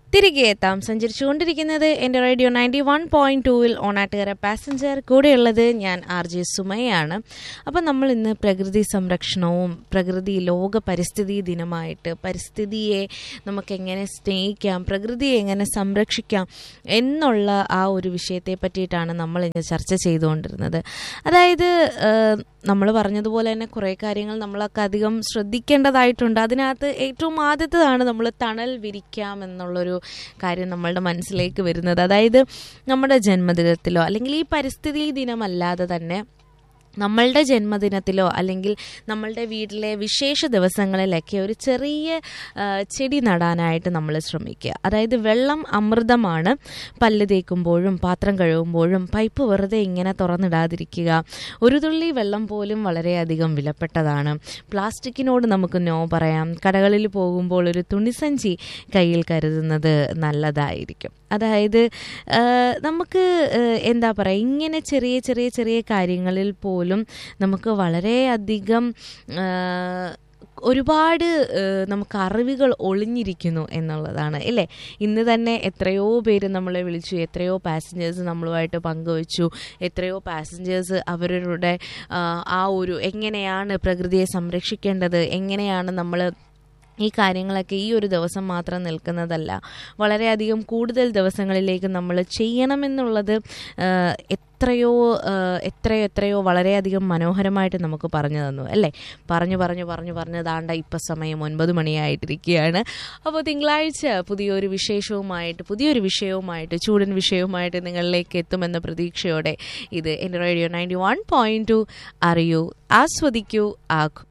തിരികെ എത്താം സഞ്ചരിച്ചുകൊണ്ടിരിക്കുന്നത് എൻ്റെ റേഡിയോ നയൻറ്റി വൺ പോയിൻറ്റ് ടൂവിൽ ഓണാട്ടുകര പാസഞ്ചർ കൂടെയുള്ളത് ഞാൻ ആർ ജെ സുമയാണ് അപ്പം നമ്മൾ ഇന്ന് പ്രകൃതി സംരക്ഷണവും പ്രകൃതി ലോക പരിസ്ഥിതി ദിനമായിട്ട് പരിസ്ഥിതിയെ നമുക്ക് എങ്ങനെ സ്നേഹിക്കാം പ്രകൃതിയെ എങ്ങനെ സംരക്ഷിക്കാം എന്നുള്ള ആ ഒരു വിഷയത്തെ പറ്റിയിട്ടാണ് നമ്മൾ ഇന്ന് ചർച്ച ചെയ്തുകൊണ്ടിരുന്നത് അതായത് നമ്മൾ പറഞ്ഞതുപോലെ തന്നെ കുറേ കാര്യങ്ങൾ നമ്മളൊക്കെ അധികം ശ്രദ്ധിക്കേണ്ടതായിട്ടുണ്ട് അതിനകത്ത് ഏറ്റവും ആദ്യത്തേതാണ് നമ്മൾ തണൽ വിരിക്കാം എന്നുള്ളൊരു കാര്യം നമ്മളുടെ മനസ്സിലേക്ക് വരുന്നത് അതായത് നമ്മുടെ ജന്മദിനത്തിലോ അല്ലെങ്കിൽ ഈ പരിസ്ഥിതി ദിനമല്ലാതെ തന്നെ നമ്മളുടെ ജന്മദിനത്തിലോ അല്ലെങ്കിൽ നമ്മളുടെ വീട്ടിലെ വിശേഷ ദിവസങ്ങളിലൊക്കെ ഒരു ചെറിയ ആ, ചെടി നടാനായിട്ട് നമ്മൾ ശ്രമിക്കുക അതായത് വെള്ളം അമൃതമാണ് പല്ല് തേക്കുമ്പോഴും പാത്രം കഴുകുമ്പോഴും പൈപ്പ് വെറുതെ ഇങ്ങനെ തുറന്നിടാതിരിക്കുക ഒരു തുള്ളി വെള്ളം പോലും വളരെയധികം വിലപ്പെട്ടതാണ് പ്ലാസ്റ്റിക്കിനോട് നമുക്ക് നോ പറയാം കടകളിൽ പോകുമ്പോൾ ഒരു തുണിസഞ്ചി കയ്യിൽ കരുതുന്നത് നല്ലതായിരിക്കും അതായത് ആ, നമുക്ക് ആ, എന്താ പറയുക ഇങ്ങനെ ചെറിയ ചെറിയ ചെറിയ കാര്യങ്ങളിൽ പോലും നമുക്ക് വളരെയധികം ആ, ഒരുപാട് ഏഹ്, നമുക്ക് അറിവുകൾ ഒളിഞ്ഞിരിക്കുന്നു എന്നുള്ളതാണ് അല്ലേ ഇന്ന് തന്നെ എത്രയോ പേര് നമ്മളെ വിളിച്ചു എത്രയോ പാസഞ്ചേഴ്സ് നമ്മളുമായിട്ട് പങ്കുവച്ചു എത്രയോ പാസഞ്ചേഴ്സ് അവരുടെ ആ, ആ ഒരു എങ്ങനെയാണ് പ്രകൃതിയെ സംരക്ഷിക്കേണ്ടത് എങ്ങനെയാണ് നമ്മൾ ഈ കാര്യങ്ങളൊക്കെ ഈ ഒരു ദിവസം മാത്രം നിൽക്കുന്നതല്ല വളരെയധികം കൂടുതൽ ദിവസങ്ങളിലേക്ക് നമ്മൾ ചെയ്യണമെന്നുള്ളത് ആ, എത്രയോ ആ, എത്രയോ എത്രയോ വളരെയധികം മനോഹരമായിട്ട് നമുക്ക് പറഞ്ഞു തന്നു അല്ലേ പറഞ്ഞു പറഞ്ഞു പറഞ്ഞു പറഞ്ഞു ദാണ്ട ഇപ്പം സമയം ഒൻപത് മണിയായിട്ടിരിക്കുകയാണ് അപ്പോൾ തിങ്കളാഴ്ച പുതിയൊരു വിശേഷവുമായിട്ട് പുതിയൊരു വിഷയവുമായിട്ട് ചൂടൻ വിഷയവുമായിട്ട് നിങ്ങളിലേക്ക് എത്തുമെന്ന പ്രതീക്ഷയോടെ ഇത് എൻ്റെ radio ninety one point two അറിയൂ ആസ്വദിക്കൂ ആഘോ